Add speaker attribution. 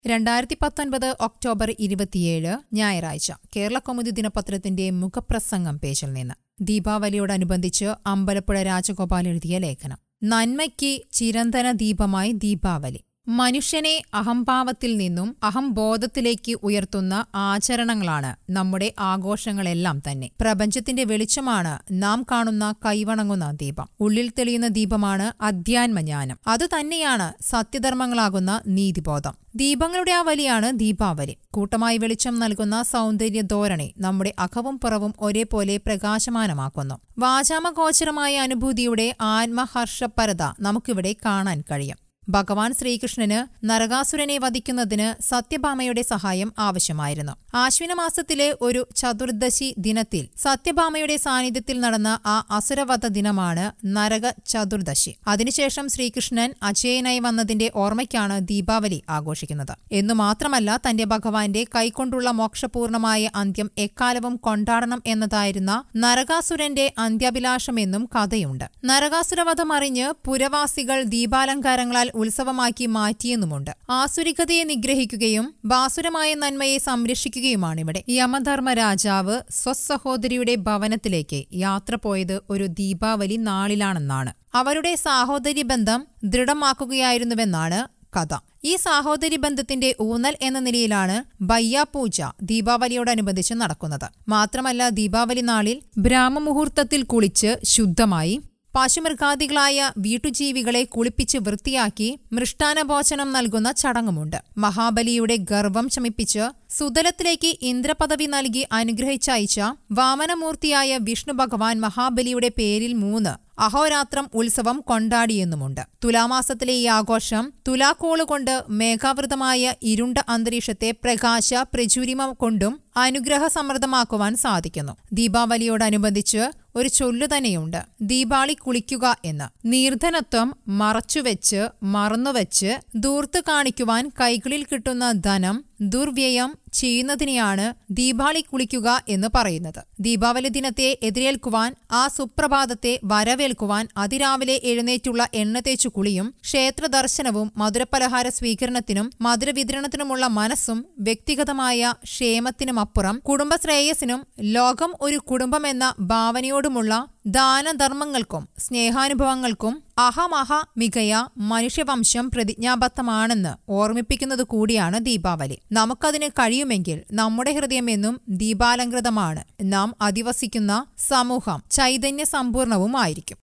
Speaker 1: രണ്ടായിരത്തി പത്തൊൻപത് ഒക്ടോബർ ഇരുപത്തിയേഴ് ഞായറാഴ്ച കേരള കൗമുദി ദിനപത്രത്തിന്റെ മുഖപ്രസംഗം പേജിൽ നിന്ന് ദീപാവലിയോടനുബന്ധിച്ച് അമ്പലപ്പുഴ രാജഗോപാൽ എഴുതിയ ലേഖനം നന്മയ്ക്ക് ചിരന്തന ദീപമായി ദീപാവലി മനുഷ്യനെ അഹംഭാവത്തിൽ നിന്നും അഹംബോധത്തിലേക്ക് ഉയർത്തുന്ന ആചരണങ്ങളാണ് നമ്മുടെ ആഘോഷങ്ങളെല്ലാം തന്നെ പ്രപഞ്ചത്തിന്റെ വെളിച്ചമാണ് നാം കാണുന്ന കൈവണങ്ങുന്ന ദീപം ഉള്ളിൽ തെളിയുന്ന ദീപമാണ് അധ്യാത്മജ്ഞാനം അതുതന്നെയാണ് സത്യധർമ്മങ്ങളാകുന്ന നീതിബോധം ദീപങ്ങളുടെ ആ വലിയാണ് ദീപാവലി കൂട്ടമായി വെളിച്ചം നൽകുന്ന സൗന്ദര്യ ധോരണി നമ്മുടെ അകവും പുറവും ഒരേപോലെ പ്രകാശമാനമാക്കുന്നു വാചാമഗോചരമായ അനുഭൂതിയുടെ ആത്മഹർഷപരത നമുക്കിവിടെ കാണാൻ കഴിയും ഭഗവാൻ ശ്രീകൃഷ്ണന് നരകാസുരനെ വധിക്കുന്നതിന് സത്യഭാമയുടെ സഹായം ആവശ്യമായിരുന്നു ആശ്വിന മാസത്തിലെ ഒരു ചതുർദശി ദിനത്തിൽ സത്യഭാമയുടെ സാന്നിധ്യത്തിൽ നടന്ന ആ അസുരവധ ദിനമാണ് നരക ചതുർദശി അതിനുശേഷം ശ്രീകൃഷ്ണൻ അജയനായി വന്നതിന്റെ ഓർമ്മയ്ക്കാണ് ദീപാവലി ആഘോഷിക്കുന്നത് എന്നു മാത്രമല്ല തന്റെ ഭഗവാന്റെ കൈക്കൊണ്ടുള്ള മോക്ഷപൂർണമായ അന്ത്യം എക്കാലവും കൊണ്ടാടണം എന്നതായിരുന്ന നരകാസുരന്റെ അന്ത്യാഭിലാഷമെന്നും കഥയുണ്ട് നരകാസുരവധം അറിഞ്ഞ് പുരവാസികൾ ദീപാലങ്കാരങ്ങളാൽ ഉത്സവമാക്കി മാറ്റിയെന്നുമുണ്ട് ആസുരികതയെ നിഗ്രഹിക്കുകയും ബാസുരമായ നന്മയെ സംരക്ഷിക്കുകയുമാണിവിടെ യമധർമ്മ രാജാവ് സ്വസഹോദരിയുടെ ഭവനത്തിലേക്ക് യാത്ര പോയത് ഒരു ദീപാവലി നാളിലാണെന്നാണ് അവരുടെ സാഹോദര്യ ബന്ധം ദൃഢമാക്കുകയായിരുന്നുവെന്നാണ് കഥ ഈ സാഹോദര്യ ബന്ധത്തിന്റെ ഊന്നൽ എന്ന നിലയിലാണ് ബയ്യാപൂജ ദീപാവലിയോടനുബന്ധിച്ച് നടക്കുന്നത് മാത്രമല്ല ദീപാവലി നാളിൽ ബ്രാഹ്മമുഹൂർത്തത്തിൽ കുളിച്ച് ശുദ്ധമായി പശുമൃഗാദികളായ വീട്ടുജീവികളെ കുളിപ്പിച്ച് വൃത്തിയാക്കി മൃഷ്ടാനഭോജനം നൽകുന്ന ചടങ്ങുമുണ്ട് മഹാബലിയുടെ ഗർവം ശമിപ്പിച്ച് സുതലത്തിലേക്ക് ഇന്ദ്രപദവി നൽകി അനുഗ്രഹിച്ചയച്ച വാമനമൂർത്തിയായ വിഷ്ണു ഭഗവാൻ മഹാബലിയുടെ പേരിൽ മൂന്ന് അഹോരാത്രം ഉത്സവം കൊണ്ടാടിയെന്നുമുണ്ട് തുലാമാസത്തിലെ ഈ ആഘോഷം തുലാക്കോളുകൊണ്ട് മേഘാവൃതമായ ഇരുണ്ട അന്തരീക്ഷത്തെ പ്രകാശ പ്രചുരിമ കൊണ്ടും അനുഗ്രഹ സമൃദ്ധമാക്കുവാൻ സാധിക്കുന്നു ദീപാവലിയോടനുബന്ധിച്ച് ഒരു ചൊല്ലു തന്നെയുണ്ട് ദീപാളി കുളിക്കുക എന്ന് നീർധനത്വം മറച്ചുവെച്ച് മറന്നുവെച്ച് ദൂർത്ത് കാണിക്കുവാൻ കൈകളിൽ കിട്ടുന്ന ധനം ദുർവ്യയം ചെയ്യുന്നതിനെയാണ് ദീപാളി കുളിക്കുക എന്ന് പറയുന്നത് ദീപാവലി ദിനത്തെ എതിരേൽക്കുവാൻ ആ സുപ്രഭാതത്തെ വരവേൽക്കുവാൻ അതിരാവിലെ എഴുന്നേറ്റുള്ള എണ്ണ തേച്ചു കുളിയും ക്ഷേത്ര ദർശനവും മധുരപലഹാര സ്വീകരണത്തിനും മധുരവിതരണത്തിനുമുള്ള മനസ്സും വ്യക്തിഗതമായ ക്ഷേമത്തിനുമപ്പുറം കുടുംബശ്രേയസിനും ലോകം ഒരു കുടുംബമെന്ന ഭാവനയോടുമുള്ള ദാനധർമ്മങ്ങൾക്കും സ്നേഹാനുഭവങ്ങൾക്കും അഹമഹ മികയ മനുഷ്യവംശം പ്രതിജ്ഞാബദ്ധമാണെന്ന് ഓർമ്മിപ്പിക്കുന്നത് കൂടിയാണ് ദീപാവലി നമുക്കതിന് കഴിയുമെങ്കിൽ നമ്മുടെ ഹൃദയം എന്നും ദീപാലങ്കൃതമാണ് നാം അധിവസിക്കുന്ന സമൂഹം ചൈതന്യ സമ്പൂർണവുമായിരിക്കും